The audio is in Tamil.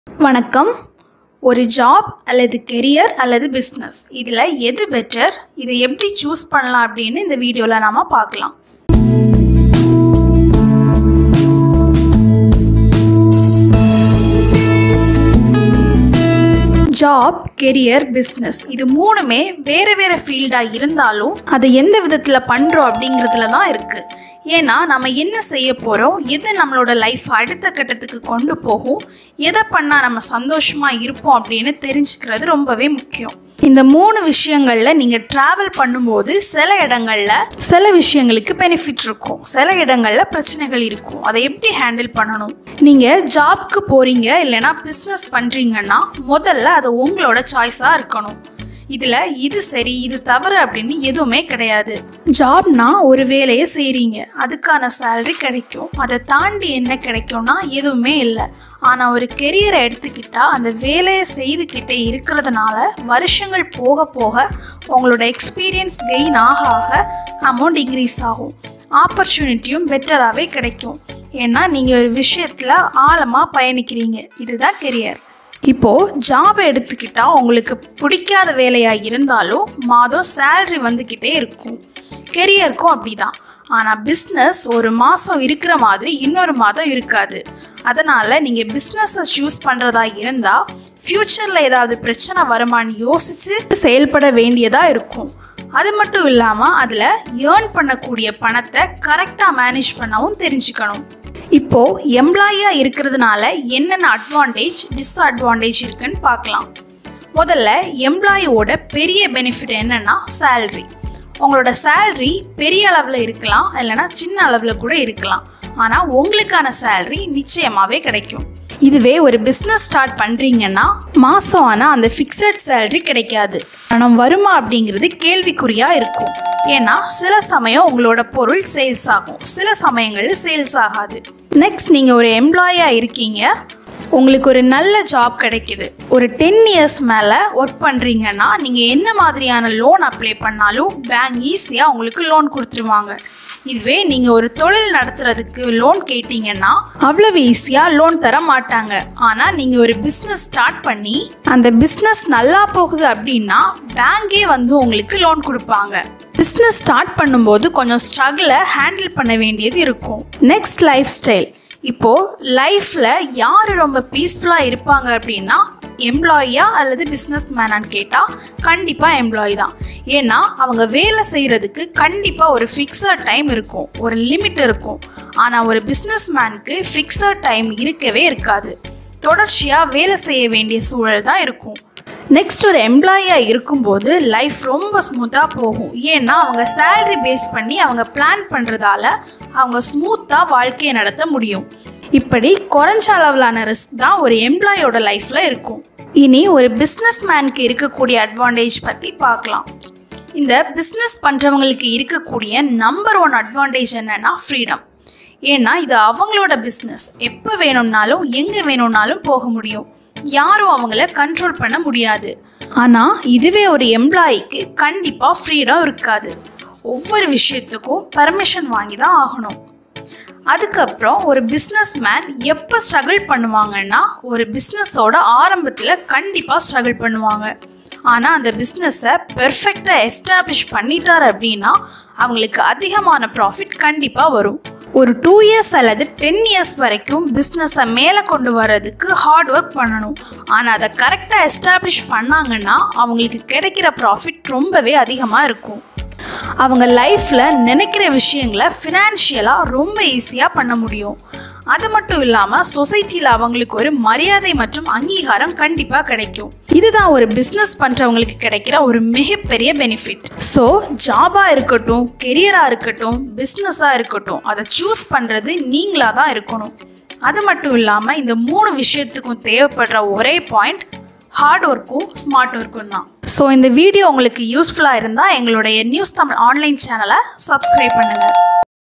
வணக்கம் ஒரு ஜாப் அல்லது கெரியர் அல்லது பிஸ்னஸ் இதில் எது பெட்டர் இதை எப்படி சூஸ் பண்ணலாம் அப்படின்னு இந்த வீடியோவில் நாம் பார்க்கலாம் ஜாப் கெரியர் பிஸ்னஸ் இது மூணுமே வேறு வேறு ஃபீல்டாக இருந்தாலும் அதை எந்த விதத்தில் பண்ணுறோம் அப்படிங்கிறதுல தான் இருக்குது ஏன்னா நம்ம என்ன செய்ய போகிறோம் எது நம்மளோட லைஃப் அடுத்த கட்டத்துக்கு கொண்டு போகும் எதை பண்ணால் நம்ம சந்தோஷமாக இருப்போம் அப்படின்னு தெரிஞ்சுக்கிறது ரொம்பவே முக்கியம் இந்த மூணு விஷயங்களில் நீங்கள் ட்ராவல் பண்ணும்போது சில இடங்களில் சில விஷயங்களுக்கு பெனிஃபிட் இருக்கும் சில இடங்களில் பிரச்சனைகள் இருக்கும் அதை எப்படி ஹேண்டில் பண்ணணும் நீங்கள் ஜாப்க்கு போகிறீங்க இல்லைன்னா பிஸ்னஸ் பண்ணுறீங்கன்னா முதல்ல அது உங்களோட சாய்ஸாக இருக்கணும் இதில் இது சரி இது தவறு அப்படின்னு எதுவுமே கிடையாது ஜாப்னா ஒரு வேலையை செய்கிறீங்க அதுக்கான சேலரி கிடைக்கும் அதை தாண்டி என்ன கிடைக்கும்னா எதுவுமே இல்லை ஆனால் ஒரு கெரியரை எடுத்துக்கிட்டா அந்த வேலையை செய்துக்கிட்டே இருக்கிறதுனால வருஷங்கள் போக போக உங்களோட எக்ஸ்பீரியன்ஸ் கெயின் ஆக ஆக அமௌண்ட் இன்க்ரீஸ் ஆகும் ஆப்பர்ச்சுனிட்டியும் பெட்டராகவே கிடைக்கும் ஏன்னா நீங்கள் ஒரு விஷயத்தில் ஆழமாக பயணிக்கிறீங்க இதுதான் கெரியர் இப்போது ஜாபை எடுத்துக்கிட்டால் உங்களுக்கு பிடிக்காத வேலையாக இருந்தாலும் மாதம் சேல்ரி வந்துக்கிட்டே இருக்கும் கெரியருக்கும் அப்படி தான் ஆனால் பிஸ்னஸ் ஒரு மாதம் இருக்கிற மாதிரி இன்னொரு மாதம் இருக்காது அதனால் நீங்கள் பிஸ்னஸை சூஸ் பண்ணுறதா இருந்தால் ஃப்யூச்சரில் ஏதாவது பிரச்சனை வருமானு யோசித்து செயல்பட வேண்டியதாக இருக்கும் அது மட்டும் இல்லாமல் அதில் ஏர்ன் பண்ணக்கூடிய பணத்தை கரெக்டாக மேனேஜ் பண்ணவும் தெரிஞ்சுக்கணும் இப்போது எம்ப்ளாயியாக இருக்கிறதுனால என்னென்ன அட்வான்டேஜ் டிஸ்அட்வான்டேஜ் இருக்குன்னு பார்க்கலாம் முதல்ல எம்ப்ளாயியோட பெரிய பெனிஃபிட் என்னென்னா சேல்ரி உங்களோட சேல்ரி பெரிய அளவில் இருக்கலாம் இல்லைனா சின்ன அளவில் கூட இருக்கலாம் ஆனால் உங்களுக்கான சேல்ரி நிச்சயமாகவே கிடைக்கும் இதுவே ஒரு பிஸ்னஸ் ஸ்டார்ட் பண்ணுறீங்கன்னா மாதம் ஆனால் அந்த ஃபிக்ஸட் சேல்ரி கிடைக்காது பணம் வருமா அப்படிங்கிறது கேள்விக்குறியாக இருக்கும் ஏன்னா சில சமயம் உங்களோட பொருள் சேல்ஸ் ஆகும் சில சமயங்களில் சேல்ஸ் ஆகாது நெக்ஸ்ட் நீங்கள் ஒரு எம்ப்ளாயாக இருக்கீங்க உங்களுக்கு ஒரு நல்ல ஜாப் கிடைக்குது ஒரு டென் இயர்ஸ் மேலே ஒர்க் பண்ணுறீங்கன்னா நீங்கள் என்ன மாதிரியான லோன் அப்ளை பண்ணாலும் பேங்க் ஈஸியாக உங்களுக்கு லோன் கொடுத்துருவாங்க இதுவே நீங்கள் ஒரு தொழில் நடத்துறதுக்கு லோன் கேட்டீங்கன்னா அவ்வளவு ஈஸியாக லோன் தர மாட்டாங்க ஆனால் நீங்கள் ஒரு பிஸ்னஸ் ஸ்டார்ட் பண்ணி அந்த பிஸ்னஸ் நல்லா போகுது அப்படின்னா பேங்கே வந்து உங்களுக்கு லோன் கொடுப்பாங்க பிஸ்னஸ் ஸ்டார்ட் பண்ணும்போது கொஞ்சம் ஸ்ட்ரகிளை ஹேண்டில் பண்ண வேண்டியது இருக்கும் நெக்ஸ்ட் லைஃப் ஸ்டைல் இப்போது லைஃப்பில் யார் ரொம்ப பீஸ்ஃபுல்லாக இருப்பாங்க அப்படின்னா எம்ப்ளாயியா அல்லது பிஸ்னஸ் மேனான்னு கேட்டால் கண்டிப்பாக எம்ப்ளாயி தான் ஏன்னா அவங்க வேலை செய்கிறதுக்கு கண்டிப்பாக ஒரு ஃபிக்ஸட் டைம் இருக்கும் ஒரு லிமிட் இருக்கும் ஆனால் ஒரு பிஸ்னஸ் மேனுக்கு ஃபிக்ஸட் டைம் இருக்கவே இருக்காது தொடர்ச்சியாக வேலை செய்ய வேண்டிய சூழல் தான் இருக்கும் நெக்ஸ்ட் ஒரு எம்ப்ளாயியாக இருக்கும்போது லைஃப் ரொம்ப ஸ்மூத்தாக போகும் ஏன்னா அவங்க சேலரி பேஸ் பண்ணி அவங்க பிளான் பண்ணுறதால அவங்க ஸ்மூத்தாக வாழ்க்கையை நடத்த முடியும் இப்படி குறைஞ்ச அளவிலான ரிஸ்க் தான் ஒரு எம்ப்ளாயோட லைஃப்பில் இருக்கும் இனி ஒரு பிஸ்னஸ் மேனுக்கு இருக்கக்கூடிய அட்வான்டேஜ் பற்றி பார்க்கலாம் இந்த பிஸ்னஸ் பண்ணுறவங்களுக்கு இருக்கக்கூடிய நம்பர் ஒன் அட்வான்டேஜ் என்னென்னா ஃப்ரீடம் ஏன்னா இது அவங்களோட பிஸ்னஸ் எப்போ வேணும்னாலும் எங்கே வேணும்னாலும் போக முடியும் யாரும் அவங்கள கண்ட்ரோல் பண்ண முடியாது ஆனால் இதுவே ஒரு எம்ப்ளாயிக்கு கண்டிப்பாக ஃப்ரீடம் இருக்காது ஒவ்வொரு விஷயத்துக்கும் பர்மிஷன் வாங்கி தான் ஆகணும் அதுக்கப்புறம் ஒரு பிஸ்னஸ் மேன் எப்போ ஸ்ட்ரகிள் பண்ணுவாங்கன்னா ஒரு பிஸ்னஸோட ஆரம்பத்தில் கண்டிப்பாக ஸ்ட்ரகிள் பண்ணுவாங்க ஆனால் அந்த பிஸ்னஸை பெர்ஃபெக்டாக எஸ்டாப்ளிஷ் பண்ணிட்டார் அப்படின்னா அவங்களுக்கு அதிகமான ப்ராஃபிட் கண்டிப்பாக வரும் ஒரு டூ இயர்ஸ் அல்லது டென் இயர்ஸ் வரைக்கும் பிஸ்னஸை மேலே கொண்டு வர்றதுக்கு ஹார்ட் ஒர்க் பண்ணணும் ஆனால் அதை கரெக்டாக எஸ்டாப்ளிஷ் பண்ணாங்கன்னா அவங்களுக்கு கிடைக்கிற ப்ராஃபிட் ரொம்பவே அதிகமாக இருக்கும் அவங்க லைஃப்பில் நினைக்கிற விஷயங்களை ஃபினான்ஷியலாக ரொம்ப ஈஸியாக பண்ண முடியும் அது மட்டும் இல்லாமல் சொசைட்டியில் அவங்களுக்கு ஒரு மரியாதை மற்றும் அங்கீகாரம் கண்டிப்பாக கிடைக்கும் இதுதான் ஒரு பிஸ்னஸ் பண்ணுறவங்களுக்கு கிடைக்கிற ஒரு மிகப்பெரிய பெனிஃபிட் ஸோ ஜாபாக இருக்கட்டும் கெரியராக இருக்கட்டும் பிஸ்னஸாக இருக்கட்டும் அதை சூஸ் பண்ணுறது நீங்களாக தான் இருக்கணும் அது மட்டும் இல்லாமல் இந்த மூணு விஷயத்துக்கும் தேவைப்படுற ஒரே பாயிண்ட் ஹார்ட் ஒர்க்கும் ஸ்மார்ட் ஒர்க்கும் தான் ஸோ இந்த வீடியோ உங்களுக்கு யூஸ்ஃபுல்லாக இருந்தால் எங்களுடைய நியூஸ் தமிழ் ஆன்லைன் சேனலை சப்ஸ்கிரைப் பண்ணுங்கள்